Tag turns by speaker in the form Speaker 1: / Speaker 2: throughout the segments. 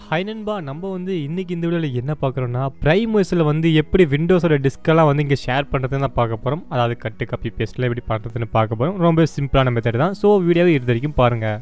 Speaker 1: hi நண்பா நம்ம வந்து இன்றைக்கி இந்த வீடியோவில் என்ன பார்க்குறோன்னா ப்ரைமர்ஸில் வந்து எப்படி விண்டோஸோட டிஸ்கெல்லாம் வந்து இங்கே ஷேர் பண்ணுறதுன்னு தான் பார்க்க போகிறோம் அதாவது கட்டு காப்பி பேஸ்ட்டில் எப்படி பண்ணுறதுன்னு பார்க்க போகிறோம் ரொம்ப சிம்பிளான மெத்தட் தான் ஸோ வீடியோவை இது வரைக்கும் பாருங்கள்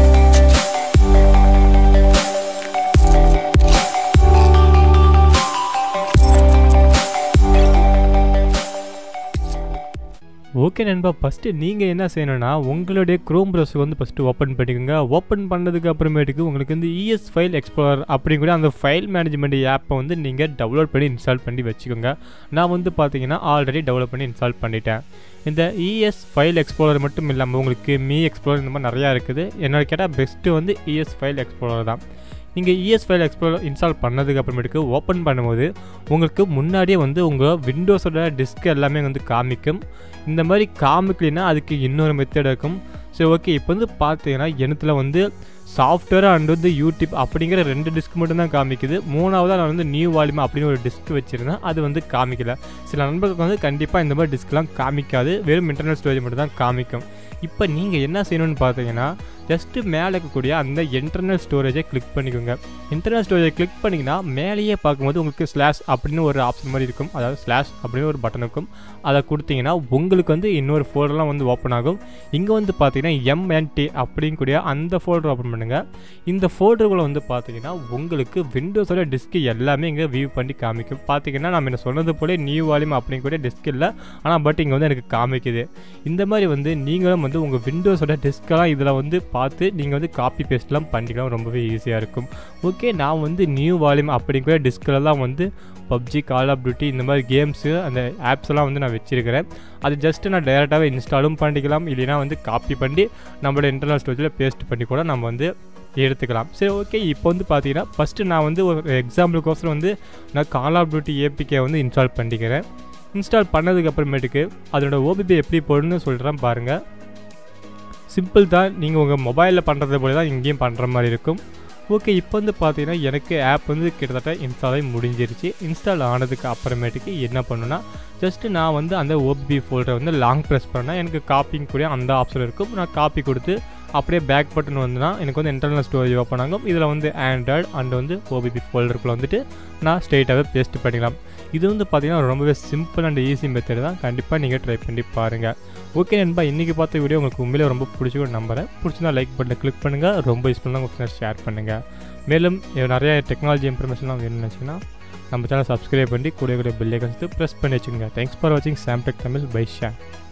Speaker 1: ஓகே நண்பா ஃபஸ்ட்டு நீங்கள் என்ன செய்யணும்னா உங்களுடைய க்ரோம் ப்ரௌசர் வந்து ஃபஸ்ட்டு ஓப்பன் பண்ணிக்கோங்க ஓப்பன் பண்ணதுக்கு அப்புறமேட்டுக்கு உங்களுக்கு வந்து இஎஸ் ஃபைல் எக்ஸ்ப்ளோரர் அப்படிங்கிற அந்த ஃபைல் மேனேஜ்மெண்ட் ஆப்பை வந்து நீங்கள் டவுன்லோட் பண்ணி இன்ஸ்டால் பண்ணி வச்சுக்கோங்க நான் வந்து பார்த்தீங்கன்னா ஆல்ரெடி டெவலப் பண்ணி இன்ஸ்டால் பண்ணிட்டேன் இந்த இஎஸ் ஃபைல் எக்ஸ்ப்ளோரர் மட்டும் இல்லாமல் உங்களுக்கு மீ எக்ஸ்ப்ளோரர் இந்த மாதிரி நிறையா இருக்குது என்னோட கேட்டால் பெஸ்ட்டு வந்து இஎஸ் ஃபைல் எக்ஸ்ப்ளோரர் தான் நீங்கள் இஎஸ் ஃபைல் எக்ஸ்ப்ளோர் இன்ஸ்டால் பண்ணதுக்கு அப்புறமேட்டுக்கு ஓப்பன் பண்ணும்போது உங்களுக்கு முன்னாடியே வந்து உங்கள் விண்டோஸோட டிஸ்க் எல்லாமே வந்து காமிக்கும் இந்த மாதிரி காமிக்கலைன்னா அதுக்கு இன்னொரு மெத்தட் இருக்கும் சரி ஓகே இப்போ வந்து பார்த்தீங்கன்னா எனத்தில் வந்து சாஃப்ட்வேர் அண்ட் வந்து யூடியூப் அப்படிங்கிற ரெண்டு டிஸ்க் மட்டும் தான் காமிக்குது மூணாவதாக நான் வந்து நியூ வால்யூம் அப்படின்னு ஒரு டிஸ்க் வச்சுருந்தேன் அது வந்து காமிக்கல சில நண்பர்களுக்கு வந்து கண்டிப்பாக இந்த மாதிரி டிஸ்க்லாம் காமிக்காது வெறும் இன்டர்னல் ஸ்டோரேஜ் மட்டும் தான் காமிக்கும் இப்போ நீங்கள் என்ன செய்யணும்னு பார்த்தீங்கன்னா ஜஸ்ட்டு மேலே இருக்கக்கூடிய அந்த இன்டர்னல் ஸ்டோரேஜை கிளிக் பண்ணிக்கோங்க இன்டர்னல் ஸ்டோரேஜை கிளிக் பண்ணிங்கன்னா மேலேயே பார்க்கும்போது உங்களுக்கு ஸ்லாஷ் அப்படின்னு ஒரு ஆப்ஷன் மாதிரி இருக்கும் அதாவது ஸ்லாஷ் அப்படின்னு ஒரு பட்டன் இருக்கும் அதை கொடுத்தீங்கன்னா உங்களுக்கு வந்து இன்னொரு ஃபோல்டர்லாம் வந்து ஓப்பன் ஆகும் இங்கே வந்து பார்த்தீங்கன்னா எம்என்டி அப்படிங்கக்கூடிய அந்த ஃபோல்டர் ஓப்பன் பண்ணுங்கள் இந்த ஃபோல்டருக்குள்ள வந்து பார்த்தீங்கன்னா உங்களுக்கு விண்டோஸோட டிஸ்க் எல்லாமே இங்கே வியூ பண்ணி காமிக்கும் பார்த்தீங்கன்னா நம்ம என்ன சொன்னது போல நியூ வால்யூம் அப்படிங்கக்கூடிய டிஸ்க் இல்லை ஆனால் பட் இங்கே வந்து எனக்கு காமிக்குது இந்த மாதிரி வந்து நீங்களும் வந்து உங்கள் விண்டோஸோட டிஸ்கெல்லாம் இதில் வந்து பார்த்து நீங்கள் வந்து காப்பி பேஸ்ட்லாம் பண்ணிக்கலாம் ரொம்பவே ஈஸியாக இருக்கும் ஓகே நான் வந்து நியூ வால்யூம் அப்படிங்கிற டிஸ்கிலலாம் வந்து பப்ஜி கால் ஆஃப் டியூட்டி இந்த மாதிரி கேம்ஸு அந்த ஆப்ஸ் எல்லாம் வந்து நான் வச்சுருக்கிறேன் அது ஜஸ்ட்டு நான் டைரெக்டாகவே இன்ஸ்டாலும் பண்ணிக்கலாம் இல்லைனா வந்து காப்பி பண்ணி நம்மளோட இன்டர்னல் ஸ்டோரேஜில் பேஸ்ட் பண்ணி கூட நம்ம வந்து எடுத்துக்கலாம் சரி ஓகே இப்போ வந்து பார்த்தீங்கன்னா ஃபஸ்ட்டு நான் வந்து ஒரு எக்ஸாம்பிளுக்கோசரம் வந்து நான் கால் ஆஃப் டியூட்டி ஏபிகே வந்து இன்ஸ்டால் பண்ணிக்கிறேன் இன்ஸ்டால் பண்ணதுக்கு அப்புறமேட்டுக்கு அதனோட ஓபிபி எப்படி போடணும்னு சொல்கிறேன் பாருங்கள் சிம்பிள் தான் நீங்கள் உங்கள் மொபைலில் பண்ணுறது போல தான் இங்கேயும் பண்ணுற மாதிரி இருக்கும் ஓகே இப்போ வந்து பார்த்தீங்கன்னா எனக்கு ஆப் வந்து கிட்டத்தட்ட இன்ஸ்டால் ஆகி முடிஞ்சிருச்சு இன்ஸ்டால் ஆனதுக்கு அப்புறமேட்டுக்கு என்ன பண்ணுன்னா ஜஸ்ட்டு நான் வந்து அந்த ஓபிபி ஃபோல்டரை வந்து லாங் ப்ரெஸ் பண்ணால் எனக்கு காப்பிங் கூட அந்த ஆப்ஷன் இருக்கும் நான் காப்பி கொடுத்து அப்படியே பேக் பட்டன் வந்துன்னா எனக்கு வந்து இன்டர்னல் ஸ்டோரேஜ் ஓப்பன் ஆகும் இதில் வந்து ஆண்ட்ராய்டு அண்ட் வந்து ஓபிபி ஃபோல்டருக்குள்ள வந்துட்டு நான் ஸ்ட்ரெயிட்டாகவே பேஸ்ட் பண்ணிக்கலாம் இது வந்து பார்த்திங்கன்னா ரொம்பவே சிம்பிள் அண்ட் ஈஸி மெத்தட் தான் கண்டிப்பாக நீங்கள் ட்ரை பண்ணி பாருங்கள் ஓகே நண்பா இன்றைக்கி பார்த்த வீடியோ உங்களுக்கு உண்மையிலே ரொம்ப பிடிச்சிக்கும் நம்புறேன் பிடிச்சிருந்தா லைக் பட்டனை கிளிக் பண்ணுங்கள் ரொம்ப யூஸ்ஃபுல்லாக உங்கள் ஃப்ரெண்ட்ஸ் ஷேர் பண்ணுங்கள் மேலும் நிறைய டெக்னாலஜி இன்ஃபர்மேஷன்லாம் வேணும்னு வச்சுன்னா நம்ம சேனல் சப்ஸ்கிரைப் பண்ணி கூட கூட பெல்லை கழித்து ப்ரெஸ் பண்ணி வச்சுக்கோங்க தேங்க்ஸ் ஃபார் வாட்சிங் சாம்டெக் தமிழ் பை ஷேர்